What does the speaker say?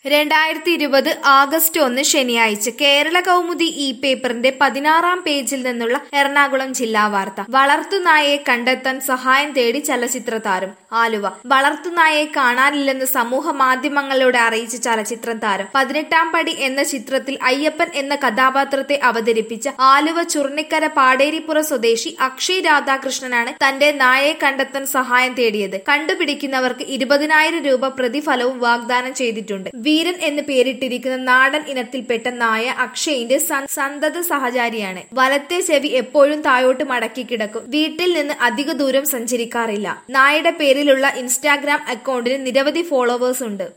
രണ്ടായിരത്തി ഇരുപത് ആഗസ്റ്റ് ഒന്ന് ശനിയാഴ്ച കേരള കൗമുദി ഇ പേപ്പറിന്റെ പതിനാറാം പേജിൽ നിന്നുള്ള എറണാകുളം ജില്ലാ വാർത്ത വളർത്തുനായയെ കണ്ടെത്താൻ സഹായം തേടി ചലച്ചിത്ര താരം ആലുവ വളർത്തുനായയെ കാണാനില്ലെന്ന് സമൂഹ മാധ്യമങ്ങളിലൂടെ അറിയിച്ച ചലച്ചിത്ര താരം പതിനെട്ടാം പടി എന്ന ചിത്രത്തിൽ അയ്യപ്പൻ എന്ന കഥാപാത്രത്തെ അവതരിപ്പിച്ച ആലുവ ചുർണിക്കര പാടേരിപ്പുറ സ്വദേശി അക്ഷയ് രാധാകൃഷ്ണനാണ് തന്റെ നായയെ കണ്ടെത്താൻ സഹായം തേടിയത് കണ്ടുപിടിക്കുന്നവർക്ക് ഇരുപതിനായിരം രൂപ പ്രതിഫലവും വാഗ്ദാനം ചെയ്തിട്ടുണ്ട് വീരൻ എന്ന് പേരിട്ടിരിക്കുന്ന നാടൻ ഇനത്തിൽപ്പെട്ട നായ അക്ഷയിന്റെ സൻ- സന്തത സഹചാരിയാണ് വലത്തെ ചെവി എപ്പോഴും താഴോട്ട് മടക്കി കിടക്കും വീട്ടിൽ നിന്ന് അധിക ദൂരം സഞ്ചരിക്കാറില്ല നായയുടെ പേരിലുള്ള ഇൻസ്റ്റാഗ്രാം അക്കൗണ്ടിന് നിരവധി ഫോളോവേഴ്സ് ഉണ്ട്